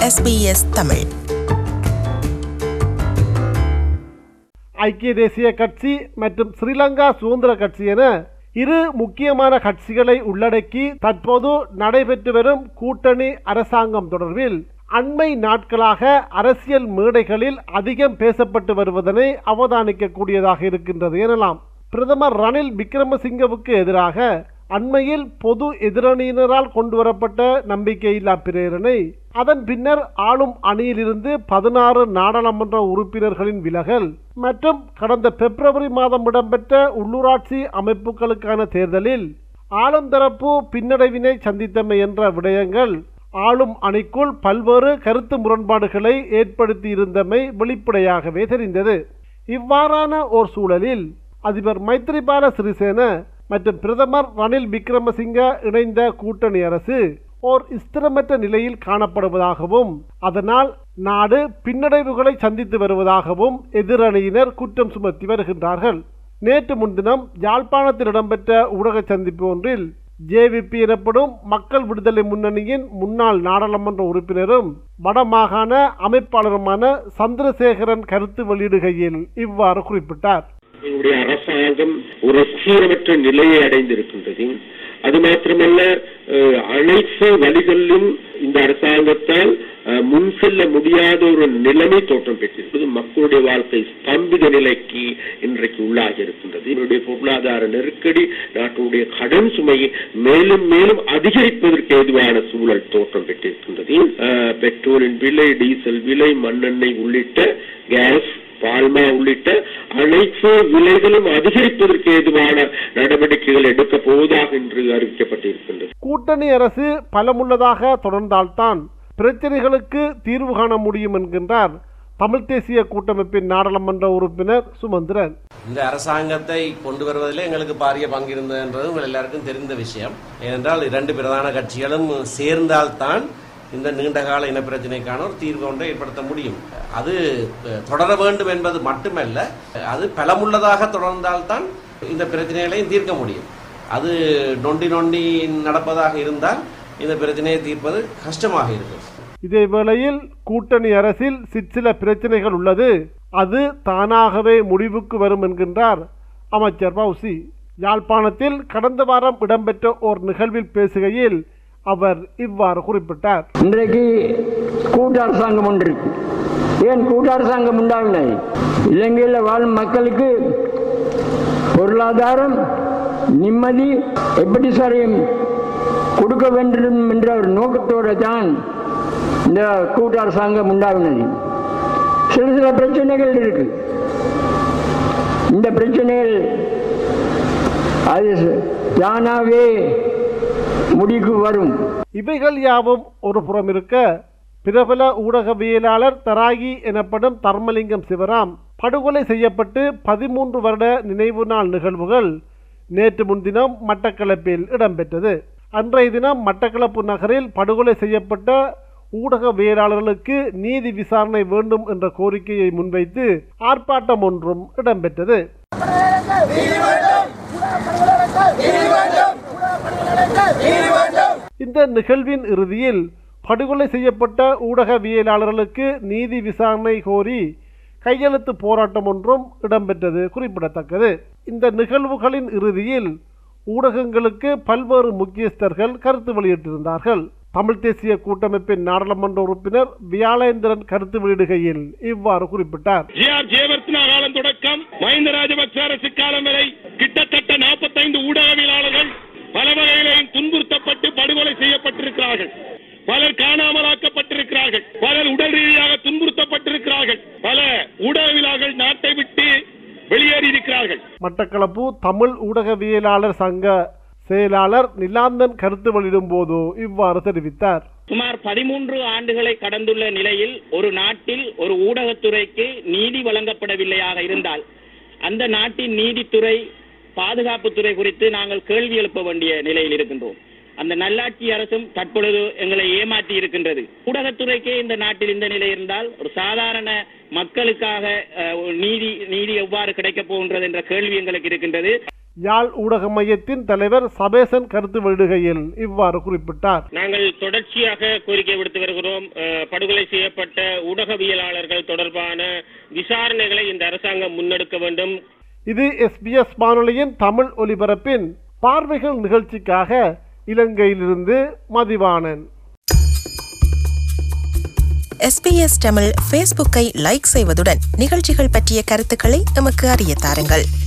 SBS Tamil ஐக்கிய தேசிய கட்சி மற்றும் ஸ்ரீலங்கா சுதந்திர கட்சி என இரு முக்கியமான கட்சிகளை உள்ளடக்கி தற்போது நடைபெற்று வரும் கூட்டணி அரசாங்கம் தொடர்பில் அண்மை நாட்களாக அரசியல் மேடைகளில் அதிகம் பேசப்பட்டு வருவதனை அவதானிக்கக்கூடியதாக இருக்கின்றது எனலாம் பிரதமர் ரணில் விக்ரமசிங்கவுக்கு எதிராக அண்மையில் பொது எதிரணியினரால் கொண்டுவரப்பட்ட நம்பிக்கையில்லா பிரேரணை அதன் பின்னர் ஆளும் அணியிலிருந்து பதினாறு நாடாளுமன்ற உறுப்பினர்களின் விலகல் மற்றும் கடந்த பிப்ரவரி மாதம் இடம்பெற்ற உள்ளூராட்சி அமைப்புகளுக்கான தேர்தலில் ஆளும் தரப்பு பின்னடைவினை சந்தித்தமை என்ற விடயங்கள் ஆளும் அணிக்குள் பல்வேறு கருத்து முரண்பாடுகளை ஏற்படுத்தி இருந்தமை வெளிப்படையாகவே தெரிந்தது இவ்வாறான ஓர் சூழலில் அதிபர் மைத்ரிபால சிறிசேன மற்றும் பிரதமர் ரணில் விக்ரமசிங்க இணைந்த கூட்டணி அரசு ஓர் ஸ்திரமற்ற நிலையில் காணப்படுவதாகவும் அதனால் நாடு பின்னடைவுகளை சந்தித்து வருவதாகவும் எதிரணியினர் குற்றம் சுமத்தி வருகின்றார்கள் நேற்று முன்தினம் யாழ்ப்பாணத்தில் இடம்பெற்ற ஊடக சந்திப்பு ஒன்றில் ஜேவிபி எனப்படும் மக்கள் விடுதலை முன்னணியின் முன்னாள் நாடாளுமன்ற உறுப்பினரும் வடமாகாண அமைப்பாளருமான சந்திரசேகரன் கருத்து வெளியிடுகையில் இவ்வாறு குறிப்பிட்டார் எங்களுடைய அரசாங்கம் ஒரு சீரமற்ற நிலையை அடைந்திருக்கின்றது அது மாத்திரமல்ல அஹ், அனைத்து வழிகளிலும் இந்த அரசாங்கத்தால் அஹ், முன் செல்ல முடியாத ஒரு நிலைமை தோற்றம் பெற்றிருக்கிறது மக்களுடைய வாழ்க்கை ஸ்தம்பித நிலைக்கு இன்றைக்கு உள்ளாகி இருக்கின்றது என்னுடைய பொருளாதார நெருக்கடி நாட்டுடைய கடன் சுமையை மேலும் மேலும் அதிகரிப்பதற்கு ஏதுவான சூழல் தோற்றம் பெற்றிருக்கின்றது அஹ், பெட்ரோலின் விலை டீசல் விலை மண்ணெண்ணெய் உள்ளிட்ட கேஸ் பால்மா உள்ளிட்ட அனைத்து விலைகளும் அதிகரிப்பதற்கு ஏதுவான நடவடிக்கைகள் எடுக்கப் போவதாக இன்று அறிவிக்கப்பட்டிருக்கின்றது கூட்டணி அரசு பலமுள்ளதாக தொடர்ந்தால்தான் பிரச்சனைகளுக்கு தீர்வு காண முடியும் என்கின்றார் தமிழ் தேசிய கூட்டமைப்பின் நாடாளுமன்ற உறுப்பினர் சுமந்திரன் இந்த அரசாங்கத்தை கொண்டு வருவதில் எங்களுக்கு பாரிய பங்கு இருந்தது உங்கள் எல்லாருக்கும் தெரிந்த விஷயம் ஏனென்றால் இரண்டு பிரதான கட்சிகளும் சேர்ந்தால்தான் இந்த நீண்டகால இனப்பிரச்சனைக்கான ஒரு தீர்வு ஒன்றை ஏற்படுத்த முடியும் அது அஹ், தொடர வேண்டும் என்பது மட்டுமல்ல அது பலமுள்ளதாக தொடர்ந்தால்தான் இந்த பிரச்சனைகளையும் தீர்க்க முடியும் அது நொண்டி நொண்டி நடப்பதாக இருந்தால் இந்த பிரச்சனையை தீர்ப்பது கஷ்டமாக இருக்கும் இதே வேளையில் கூட்டணி அரசில் சிற்சில பிரச்சனைகள் உள்ளது அது தானாகவே முடிவுக்கு வரும் என்கின்றார் அமைச்சர் பௌசி யாழ்ப்பாணத்தில் கடந்த வாரம் இடம்பெற்ற ஓர் நிகழ்வில் பேசுகையில் அவர் இவ்வாறு குறிப்பிட்டார் இன்றைக்கு கூட்டு அரசாங்கம் ஒன்று இருக்கு ஏன் கூட்டு அரசாங்கம் உண்டாவில்லை இலங்கையில் வாழும் மக்களுக்கு பொருளாதாரம் நிம்மதி எப்படி சரியும் கொடுக்க வேண்டும் என்ற ஒரு நோக்கத்தோடு தான் இந்த கூட்டு அரசாங்கம் உண்டாவினது சில சில பிரச்சனைகள் இருக்கு இந்த பிரச்சனைகள் அது தானாகவே முடிவுக்கு வரும் இவைகள் யாவும் ஒரு புறம் இருக்க பிரபல ஊடகவியலாளர் தராகி எனப்படும் தர்மலிங்கம் சிவராம் படுகொலை செய்யப்பட்டு பதிமூன்று வருட நினைவு நாள் நிகழ்வுகள் நேற்று முன்தினம் மட்டக்களப்பில் இடம்பெற்றது அன்றைய தினம் மட்டக்களப்பு நகரில் படுகொலை செய்யப்பட்ட ஊடகவியலாளர்களுக்கு நீதி விசாரணை வேண்டும் என்ற கோரிக்கையை முன்வைத்து ஆர்ப்பாட்டம் ஒன்றும் இடம்பெற்றது இந்த நிகழ்வின் இறுதியில் படுகொலை செய்யப்பட்ட ஊடகவியலாளர்களுக்கு நீதி விசாரணை கோரி கையெழுத்து போராட்டம் ஒன்றும் இடம்பெற்றது குறிப்பிடத்தக்கது இந்த நிகழ்வுகளின் இறுதியில் ஊடகங்களுக்கு பல்வேறு முக்கியஸ்தர்கள் கருத்து வெளியிட்டிருந்தார்கள் தமிழ் தேசிய கூட்டமைப்பின் நாடாளுமன்ற உறுப்பினர் வியாழேந்திரன் கருத்து வெளியிடுகையில் இவ்வாறு குறிப்பிட்டார் ஜிஆர் ஜெயவர்த்தனா காலம் தொடக்கம் மஹிந்த ராஜபக்ச அரசு காலம் வரை கிட்டத்தட்ட நாற்பத்தைந்து ஊடகவியலாளர்கள் பல வகையிலையும் துன்புறுத்தப்பட்டு படுகொலை செய்யப்பட்டிருக்கிறார்கள் பலர் காணாமலாக்கப்பட்டிருக்கிறார்கள் பலர் உடல் ரீதியாக துன்புறுத்தப்பட்டிருக்கிறார்கள் பல ஊடகவியலாளர்கள் நாட்டை விட்டு வெளியேறி இருக்கிறார்கள் மட்டக்களப்பு தமிழ் ஊடகவியலாளர் சங்க செயலாளர் நிலாந்தன் கருத்து வெளியிடும் போது இவ்வாறு தெரிவித்தார் சுமார் பதிமூன்று ஆண்டுகளை கடந்துள்ள நிலையில் ஒரு நாட்டில் ஒரு ஊடகத்துறைக்கு நீதி வழங்கப்படவில்லையாக இருந்தால் அந்த நாட்டின் நீதித்துறை பாதுகாப்புத்துறை குறித்து நாங்கள் கேள்வி எழுப்ப வேண்டிய நிலையில் இருக்கின்றோம் அந்த நல்லாட்சி அரசும் தற்பொழுது எங்களை ஏமாற்றி இருக்கின்றது ஊடகத்துறைக்கே இந்த நாட்டில் இந்த நிலை இருந்தால் ஒரு சாதாரண மக்களுக்காக அஹ், ஒரு நீதி நீதி எவ்வாறு கிடைக்கப் போகின்றது என்ற கேள்வி எங்களுக்கு இருக்கின்றது யாழ் ஊடக மையத்தின் தலைவர் சபேசன் கருத்து வெளியிடுகையில் இவ்வாறு குறிப்பிட்டார் நாங்கள் தொடர்ச்சியாக கோரிக்கை விடுத்து வருகிறோம் அஹ், படுகொலை செய்யப்பட்ட ஊடகவியலாளர்கள் தொடர்பான விசாரணைகளை இந்த அரசாங்கம் முன்னெடுக்க வேண்டும் இது எஸ்பிஎஸ் வானொலியின் தமிழ் ஒலிபரப்பின் பார்வைகள் நிகழ்ச்சிக்காக இலங்கையிலிருந்து மதிவாணன் எஸ்பிஎஸ் தமிழ் ஃபேஸ்புக்கை லைக் செய்வதுடன் நிகழ்ச்சிகள் பற்றிய கருத்துக்களை எமக்கு அறிய தாருங்கள்